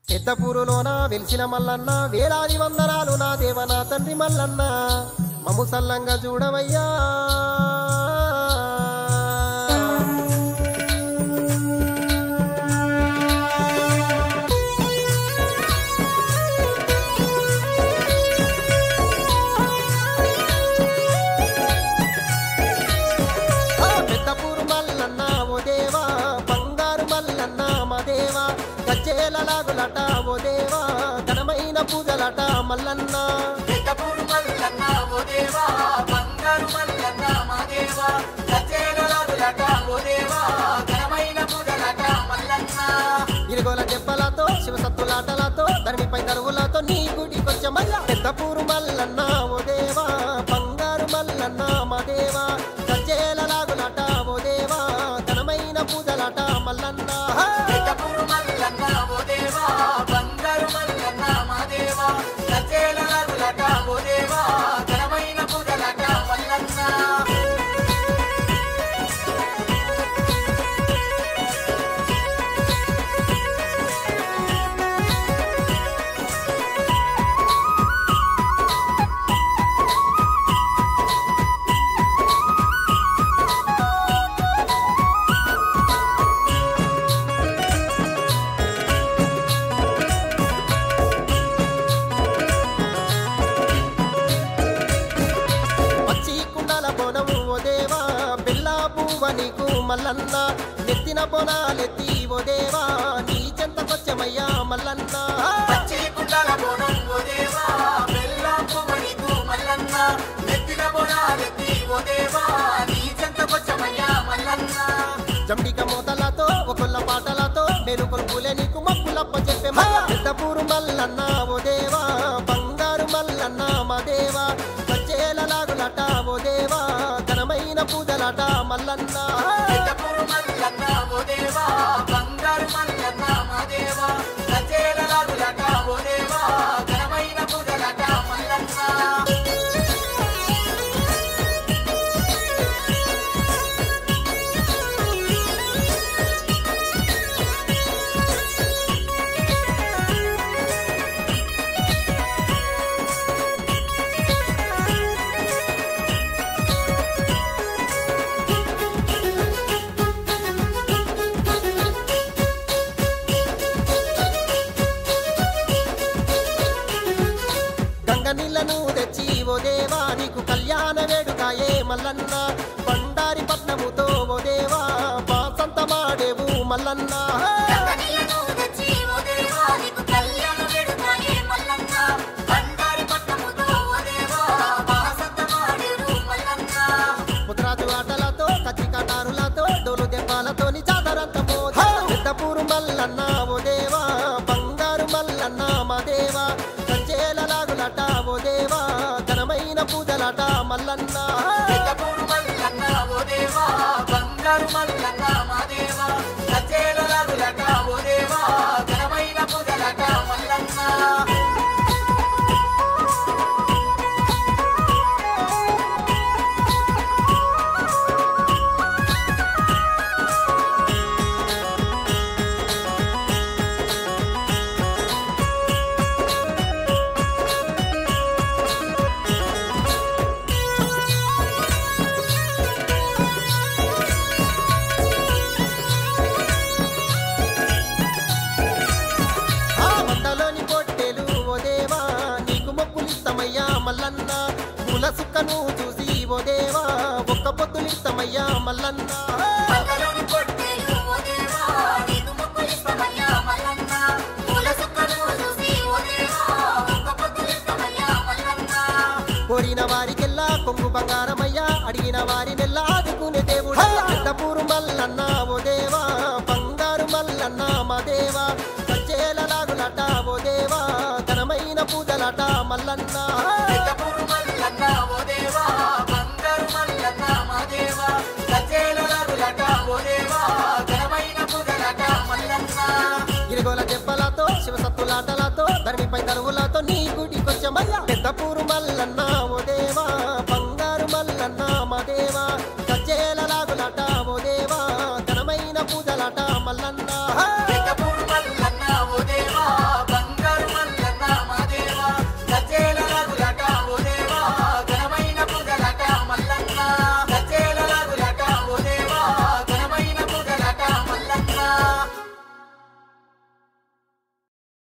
పెద్దపూరులోన వెలిసిన మల్లన్న వేలాది వందనాలు నా దేవ నా తండ్రి మల్లన్న మము సల్లంగా చూడవయ్యా ఆ పెద్దపూరు మల్లన్న ఓ దేవా బంగారు మల్లన్న మా దేవా గజ్జేలలాగులట ఓ దేవా ఘనమైన పూజలట మల్లన్న పెద్దపూరు మల్లన్న ఓ దేవా బంగారు మల్లన్న మా దేవా గజేలరాజులట ఓ దేవా ఘనమైన పూజలట మల్లన్న ఇరుగోల దెబ్బలతో శివసత్తులాటలతో ధరణిపై దరువులతో నీ గుడికొచ్చమయ్యా పెద్దపూరు మల్లన్న ఓ దేవా బంగారు మల్లన్న మా దేవా గజ్జేలలాగులట ఓ దేవా ఘనమైన పూజలట మల్లన్న పెద్దపూరు మల్లన్న ఓ దేవా బంగారు మల్లన్న మా దేవా గజేలరాజులట ఓ దేవా ఘనమైన పూజలట మల్లన్న పచ్చి కుండల బోనము ఓ దేవా బిల్లా పువ్వ నీకు మల్లన్న నెత్తిన బోనాలెత్తి ఓ దేవా నీ చెంతకొచ్చమయ్యా మల్లన్న పచ్చి కుండల బోనం ఓ దేవా బెల్లం పువ్వునికు మల్లన్న నెత్తిన బోనాలెత్తి ఓ దేవా నీ చెంతకొచ్చమయ్యా మల్లన్న జంబిక మూతలతో ఒకళ్ళ పాటలతో నేను కొలుపులే నీకు మప్పులప్ప చెప్పే పెద్దపూరు మల్లన్న ఓ దేవా బంగారు మల్లన్న మా దేవా వచ్చేలలాగులట ఓ దేవా ఘనమైన పూజలట మల్లన్న పెద్దపూరు మల్లన్న ఓ దేవా బంగారు మల్లన్న మా దేవా గజేలరాజులట ఓ దేవా ఘనమైన పూజలట మల్లన్న గంగ నీళ్లను తెచ్చి ఓ దేవా నీకు కళ్యాణ వేడుకాయే మల్లన్న బండారి పట్నముతో ఓ దేవా బాసంత మాడేవు మల్లన్న గంగనీలను తెచ్చి ఓ దేవా నీకు కళ్యాణ వేడుకాయే మల్లన్న బండారి పట్టముతో ఓ దేవా బాసంతమాడేరు మల్లన్న ముద్రాజు ఆటలతో కచ్చి కటారులతో డోలు దెబ్బలతో చాదరంత మోత పెద్దపూరు మల్లన్న ఓ దేవా బంగారు మల్లన్న మా దేవా కంచేలలాగులట ఓ దేవా ఘనమైన పూజలట మల్లన్న పెద్దపూరు మల్లన్న ఓ దేవా బంగారు మల్లన్న మా దేవా గజేలరాజులట ఓ దేవా ఘనమైన పూజలట మల్లన్న ఆ మందలోని పొట్టెలు ఓ దేవా నీకు మొక్కులిస్తమయ్యా మల్లన్న పూల సుక్కను చూసి ఓ దేవా ఒక్క పొద్దులిస్తమయ్యా మల్లన్న పక్కలోని పొట్టేలు ఓ దేవా నీకు మొక్కులిస్తామయ్యా మల్లన్న పూల సుక్కను చూసి ఓ దేవా ఒక్క పొద్దులిస్తామయ్యా మల్లన్న కోరిన వారికెల్లా కొంగు బంగారమయ్యా అడిగిన వారినెల్లా ఆదుకునే దేవుడు పెద్దపూరు మల్లన్న ఓ దేవా బంగారు మల్లన్న మా దేవా వచ్చేలలాగులట ఓ దేవా ఘనమైన పూజలట మల్లన్న పెద్దపూరు మల్లన్న ఓ దేవా బంగారు మల్లన్న మా దేవా గజేలరాజులట ఓ దేవా ఘనమైన పూజలట మల్లన్న ఇరుగోల దెబ్బలతో శివసత్తులాటలతో ధరణిపై దరువులతో నీ గుడికొచ్చమయ్యా పెద్దపూరు మల్లన్న ఓ